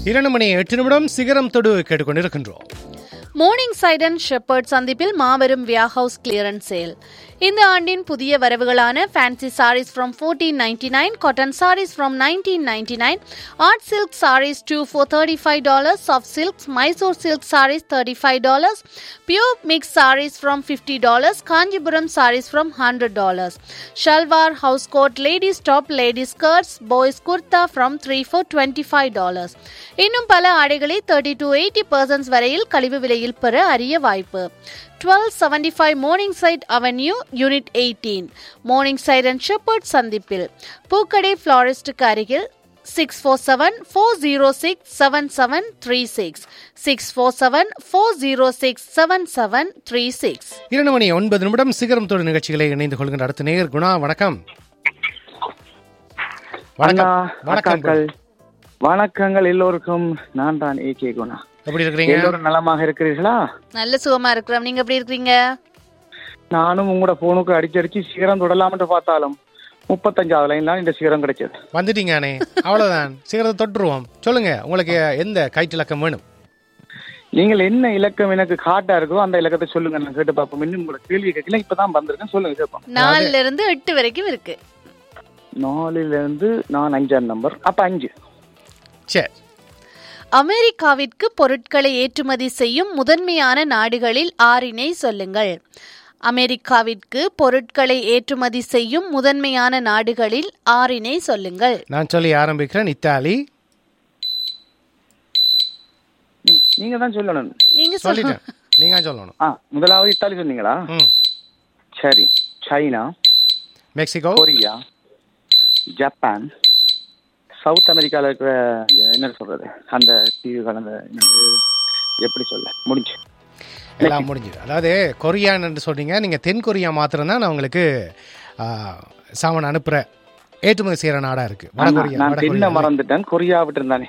இரண்டு மணி எட்டு நிமிடம் சிகரம் தொடு கேட்டுக்கொண்டிருக்கின்றோம் மோர்னிங் சைடன் ஷெப்பர்ட் சந்திப்பில் மாபெரும் வியாஹவுஸ் கிளியரன்ஸ் சேல் இந்த ஆண்டின் புதிய வரவுகளான fancy sarees from fourteen ninety nine cotton sarees from nineteen ninety nine art silk sarees two four thirty five dollars soft silks Mysore silk sarees thirty five dollars pure mix sarees from fifty dollars Kanchipuram sarees from hundred dollars shalwar house coat ladies top ladies skirts boys kurta from three four twenty five dollars இன்னும் பல ஆடைகளை thirty to eighty percent வரையில் கழிவு விலையில் பெற அரிய வாய்ப்பு twelve seventy five Morningside Avenue unit eighteen Morningside and Shepherd சந்திப்பில் பூக்கடை ஃப்ளாரிஸ்டுக்கு அருகில் six four seven four zero six seven seven three six six four seven four zero six seven seven three six இரண்டு மணி ஒன்பது நிமிடம் சிகரம் தொடு நிகழ்ச்சிகளை இணைந்து கொள்கின்ற அடுத்த நேயர் குணா வணக்கம் அண்ணா வணக்கம் வணக்கம் அக்காக்கள் வணக்கங்கள் எல்லோருக்கும் நான் தான் ஏ கே குணா எப்படி இருக்கிறீங்க எல்லோரும் நலமாக இருக்கிறீர்களா நல்ல சுகமா இருக்கிறோம் நீங்க எப்படி இருக்கீங்க நானும் உங்களோட போனுக்கு அடிச்சடிச்சு சிகரம் தொடலாம் என்று பார்த்தாலும் முப்பத்தஞ்சாவது லைன் தான் இந்த சிகரம் கிடைச்சது வந்துட்டீங்கண்ணே அவ்வளவுதான் சிகரத்தை தொட்டுருவோம் சொல்லுங்க உங்களுக்கு எந்த கயிற்றிலக்கம் வேணும் நீங்கள் என்ன இலக்கம் எனக்கு காட்டா இருக்கோ அந்த இலக்கத்தை சொல்லுங்க நான் கேட்டு பார்ப்போம் இன்னும் உங்களோட கேள்வி கேட்கல இப்பதான் வந்திருக்கேன் சொல்லுங்க கேட்போம் நாலுல இருந்து எட்டு வரைக்கும் இருக்கு நாலுல இருந்து நான் அஞ்சாம் நம்பர் அப்ப அஞ்சு சரி அமெரிக்காவிற்கு பொருட்களை ஏற்றுமதி செய்யும் முதன்மையான நாடுகளில் ஆறினை சொல்லுங்கள் அமெரிக்காவிற்கு பொருட்களை ஏற்றுமதி செய்யும் முதன்மையான நாடுகளில் ஆறினை சொல்லுங்கள் நான் சொல்லி ஆரம்பிக்கிறேன் இத்தாலி ம், நீங்க தான் சொல்லணும் நீங்க சொல்லுங்க சொல்லிட்டேன் நீங்க தான் சொல்லணும் ஆ முதலாவது இத்தாலி சொன்னீங்களா ம் சரி China Mexico Korea Japan South அமெரிக்கால இருக்கிற என்ன சொல்றது அந்த தீவுகள் அந்த என்னது, எப்படி சொல்ல முடிஞ்சு எல்லாம் முடிஞ்சுது அதாவது கொரியான் என்று சொன்னீங்க நீங்க தென் கொரியா மாத்திரம் தான் நான் உங்களுக்கு ஆ, சாமான் அனுப்புற ஏற்றுமதி செய்யற நாடா இருக்கு வட ஆனா, கொரியா நான் வட தென்னை கொரியா மறந்துட்டேன் கொரியா விட்டு இருந்தானே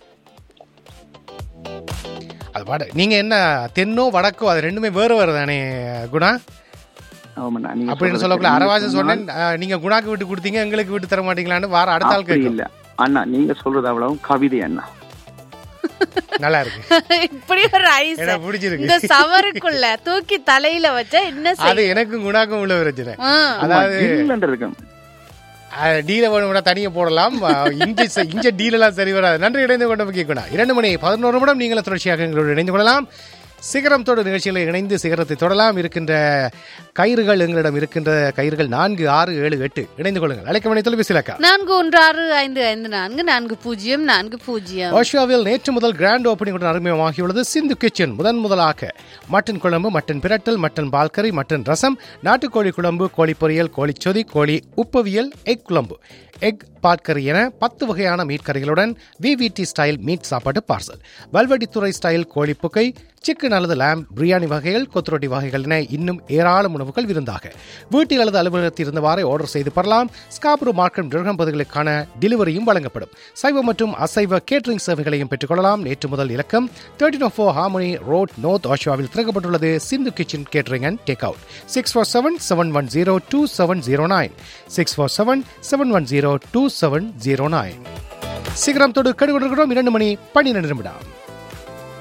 அது வட நீங்க என்ன தென்னோ வடக்கோ அது ரெண்டுமே வேறு வேறு தானே குணா ஆமாண்ணா, நீங்க அப்படின்னு சொல்றது சொல்லக்குள்ள சரி. அரைவாசி நீங்க சொன்னேன் ஆ, நீங்க குணாக்கு விட்டு கொடுத்தீங்க எங்களுக்கு விட்டு தர மாட்டீங்களான்னு வார அடுத்த ஆள் அப்படி கேட்கும் இல்ல அண்ணா நீங்க சொல்றது அவ்வளவு கவிதை அண்ணா நல்லா இருக்கு இப்படி ஒரு ஐஸ் எனக்கு பிடிச்சிருக்கு இந்த சவருக்குள்ள தூக்கி தலையில வச்சா என்ன அது செய்யும் எனக்கும் குணாக்கும் உள்ள பிரச்சனை ஆ. அதாவது ஜில்லுன்னு இருக்கும் டீல வேணும் கூட தனியே போடலாம் ஆ, இஞ்சி ச- இஞ்ச டீல் எல்லாம் சரி வராது நன்றி இணைந்து கொண்டு முக்கிய இரண்டு மணி பதினோரு நிமிடம் நீங்களும் தொடர்ச்சியாக எங்களோடு இணைந்து கொள்ளலாம் சிகரம் தொடு நிகழ்ச்சியில் இணைந்து சிகரத்தை தொடலாம் இருக்கின்ற கயிறுகள் எங்களிடம் இருக்கின்ற கயிறுகள் நான்கு ஆறு ஏழு எட்டு இணைந்து கொள்ளுங்கள் அழைக்க மணி தொலைபேசி இலக்கா நான்கு ஒன்று ஆறு ஐந்து ஐந்து நான்கு நான்கு பூஜ்ஜியம் நான்கு பூஜ்ஜியம் ஓஷோவில் நேற்று முதல் கிராண்ட் ஓப்பனிங்குடன் அறிமுகமாகியுள்ளது சிந்து கிச்சன் முதன் முதலாக மட்டன் குழம்பு மட்டன் பிரட்டல் மட்டன் பால்கறி மட்டன் ரசம் நாட்டுக்கோழி குழம்பு கோழி பொரியல் கோழி சொதி கோழி உப்பவியல் எக் குழம்பு எக் பாட்கறி என பத்து வகையான மீட் கறிகளுடன் விவிடி ஸ்டைல் மீட் சாப்பாட்டு பார்சல் வல்வடித்துறை ஸ்டைல் கோழி புகை சிக்கன் அல்லது லேம் பிரியாணி வகைகள் கொத்துரொட்டி வகைகள் என இன்னும் ஏராளம் உணவுகள் விருந்தாக வீட்டில் அல்லது அலுவலகத்தில் இருந்தவாறே ஆர்டர் செய்து பெறலாம் ஸ்காப்ரோ மார்க்கம் டிரகம் பகுதிகளுக்கான டெலிவரியும் வழங்கப்படும் சைவ மற்றும் அசைவ கேட்டரிங் சேவைகளையும் பெற்றுக்கொள்ளலாம் நேற்று முதல் இலக்கம் thirteen of four Harmony Road North ஆஷுவாவில் திறக்கப்பட்டுள்ளது Sindhu kitchen catering and take out six four seven seven one zero two seven zero nine six four seven seven one zero two seven zero nine சிகரம் தொடு கடுகொடுக்கிறோம் இரண்டு மணி பன்னிரண்டு நிமிடம்